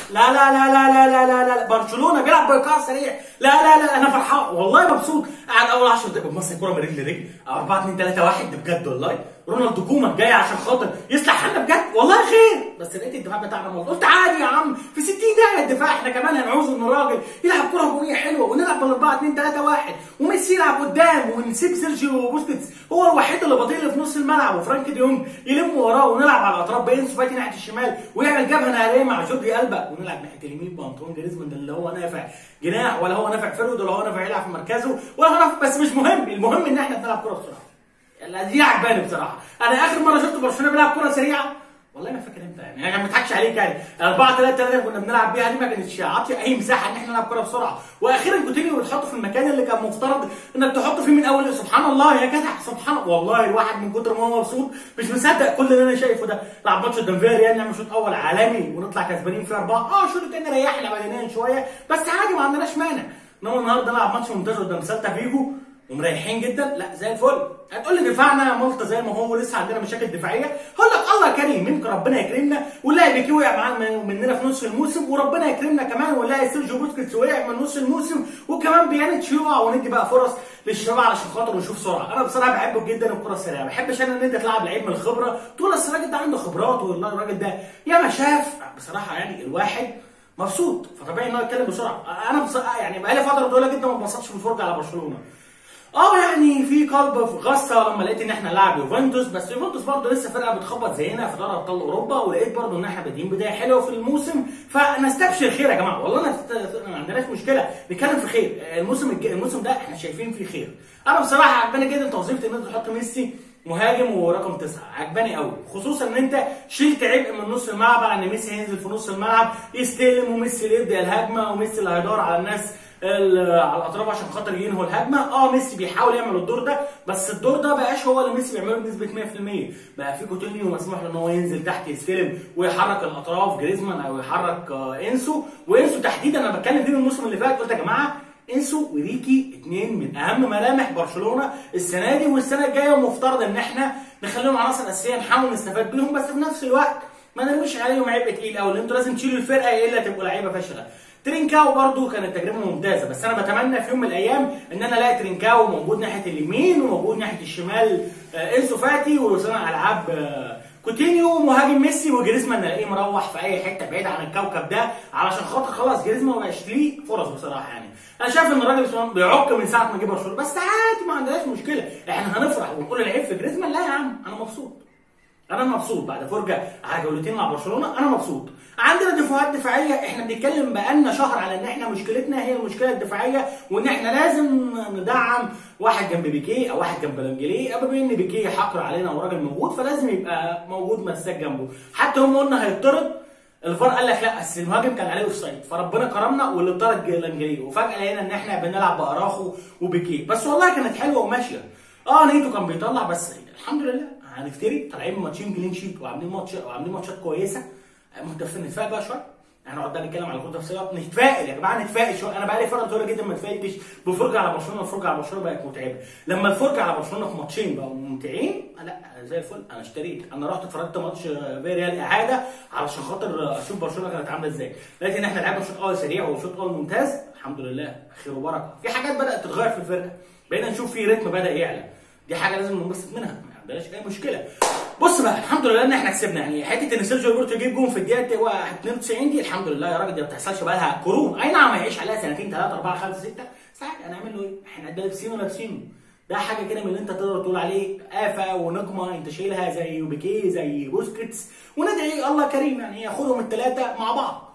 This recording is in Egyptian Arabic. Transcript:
لا لا لا لا لا لا لا لا برشلونه بيلعب بايقاع سريع لا لا لا انا فرحان والله مبسوط قاعد اول 10 دقايق بمصر الكوره من رجل لرجل 4 2 3 1 ده بجد والله رونالدو كومان جاي عشان خاطر يصلح حالنا بجد والله خير بس لقيت الدفاع بتاعنا موجود قلت عادي يا عم في 60 دقيقه الدفاع احنا كمان هنعوز ان الراجل يلعب كره هجوميه حلوه ونلعب بال 4 2 3 1 وميسي يلعب قدام ونسيب سيرجيو بوسكيتس هو الوحيد اللي بطيء اللي في نص الملعب وفرانك ديونج يلم وراه ونلعب على الاطراف بينسو فاتي ناحيه الشمال ويعمل جبهه نهاريه مع جوردي البا ونلعب ناحيه اليمين بانطون جريزمان ده اللي هو نافع جناح ولا هو نافع فرود ولا هو نافع يلعب في مركزه ولا هو نافع بس مش مهم المهم ان احنا بنلعب كره بسرعه لا دي عجباني بصراحه انا اخر مره شفت برشلونه بيلعب كره سريعه والله ما فاكر امتى يعني انا ما بضحكش عليك يعني 4 3 3 كنا بنلعب بيها دي ما كانتش عاطيه اي مساحه ان احنا نلعب كره بسرعه واخيرا كوتينيو بتحطه في المكان اللي كان مفترض انك تحطه فيه من اول سبحان الله يا جدع سبحان والله الواحد من كتر ما هو مبسوط مش مصدق كل اللي انا شايفه ده لعب ماتش قدام فياريال نعمل شوط اول عالمي ونطلع كسبانين فيه اربعه اه الشوط الثاني ريحنا بدنيا شويه بس عادي ما عندناش مانع انما النهارده نلعب ماتش ممتاز قدام سالتا فيجو ومريحين جدا لا زي الفل هتقول لي دفاعنا ملطه زي ما هو لسه عندنا مشاكل دفاعيه هقول لك الله كريم يمكن ربنا يكرمنا ونلاقي بيكي وقع معانا مننا في نص الموسم وربنا يكرمنا كمان ونلاقي سيرجيو بوسكيتس وقع من نص الموسم وكمان بيانيتش يقع وندي بقى فرص للشباب علشان خاطر نشوف سرعه انا بصراحه بحب جدا الكره السريعه ما بحبش انا ان انت تلعب لعيب من الخبره تقول اصل الراجل ده عنده خبرات والله الراجل ده ياما شاف بصراحه يعني الواحد مبسوط فطبيعي ان هو يتكلم بسرعه انا بصراحه يعني بقالي فتره طويله جدا ما اتبسطتش في الفرجه على برشلونه اه يعني في قلب في غصه لما لقيت ان احنا نلعب يوفنتوس بس يوفنتوس برضه لسه فرقه بتخبط زينا في دوري ابطال اوروبا ولقيت برضه ان احنا بادئين بدايه حلوه في الموسم فنستبشر خير يا جماعه والله ما عندناش مشكله نتكلم في خير الموسم الج... الموسم ده احنا شايفين فيه خير انا بصراحه عجباني جدا توظيفه ان انت تحط ميسي مهاجم ورقم تسعه عجباني قوي خصوصا ان انت شلت عبء من نص الملعب على ان ميسي هينزل في نص الملعب يستلم وميسي اللي يبدا الهجمه وميسي اللي هيدور على الناس على الاطراف عشان خاطر ينهوا الهجمه اه ميسي بيحاول يعمل الدور ده بس الدور ده بقاش هو اللي ميسي بيعمله بنسبه 100% بقى في كوتينيو مسموح له ان هو ينزل تحت يستلم ويحرك الاطراف جريزمان او يحرك آه انسو وانسو تحديدا انا بتكلم فيه الموسم اللي فات قلت يا جماعه انسو وريكي اثنين من اهم ملامح برشلونه السنه دي والسنه الجايه ومفترض ان احنا نخليهم عناصر اساسيه نحاول نستفاد بيهم بس في نفس الوقت ما نرميش عليهم عبء تقيل قوي انتوا لازم تشيلوا الفرقه الا تبقوا لعيبه فاشله ترينكاو برضو كانت تجربه ممتازه بس انا بتمنى في يوم من الايام ان انا الاقي ترينكاو موجود ناحيه اليمين وموجود ناحيه الشمال آه انسو فاتي وصانع العاب آه كوتينيو مهاجم ميسي وجريزمان الاقيه مروح في اي حته بعيد عن الكوكب ده علشان خاطر خلاص جريزمان ما بقاش ليه فرص بصراحه يعني انا شايف ان الراجل بيعك من ساعه ما جه برشلونه بس عادي ما عندناش مشكله احنا هنفرح ونقول العيب في جريزمان لا يا عم انا مبسوط انا مبسوط بعد فرجه على جولتين مع برشلونه انا مبسوط عندنا دفاعات دفاعيه احنا بنتكلم بقالنا شهر على ان احنا مشكلتنا هي المشكله الدفاعيه وان احنا لازم ندعم واحد جنب بيكيه او واحد جنب لانجليه بما ان بيكيه حقر علينا وراجل موجود فلازم يبقى موجود مساك جنبه حتى هم قلنا هيطرد الفار قال لك لا بس المهاجم كان عليه اوف سايد فربنا كرمنا واللي طرد لانجليه وفجاه لقينا ان احنا بنلعب باراخو وبيكيه بس والله كانت حلوه وماشيه اه نيتو كان بيطلع بس الحمد لله هنفتري طالعين ماتشين كلين شيت وعاملين ماتش وعاملين ماتشات كويسه متفق نتفائل بقى شويه هنقعد بقى نتكلم على الكره التفصيليه نتفائل يا جماعه نتفائل شويه انا بقى لي فتره طويله جدا ما اتفائلتش بفرجه على برشلونه الفرجه على برشلونه بقت متعبه لما الفرجه على برشلونه في ماتشين بقوا ممتعين لا زي الفل انا اشتريت انا رحت اتفرجت ماتش فيريال اعاده علشان خاطر اشوف برشلونه كانت عامله ازاي لقيت ان احنا لعبنا شوط اول سريع وشوط اول ممتاز الحمد لله خير وبركه في حاجات بدات تتغير في الفرقه بقينا نشوف في رتم بدا يعلى دي حاجه لازم ننبسط منها ما عندناش اي مشكله بص بقى الحمد لله ان احنا كسبنا يعني حته ان سيرجيو روبرتو يجيب جون في الدقيقه 92 دي الحمد لله يا راجل دي ما بتحصلش بقى لها قرون اي نعم هيعيش عليها سنتين ثلاثه اربعه خمسه سته ساعات هنعمل له ايه؟ احنا ده لابسينه لابسينه ده حاجه كده من اللي انت تقدر تقول عليه افه ونقمه انت شايلها زي بيكيه زي بوسكيتس وندعي الله كريم يعني ياخدهم الثلاثه مع بعض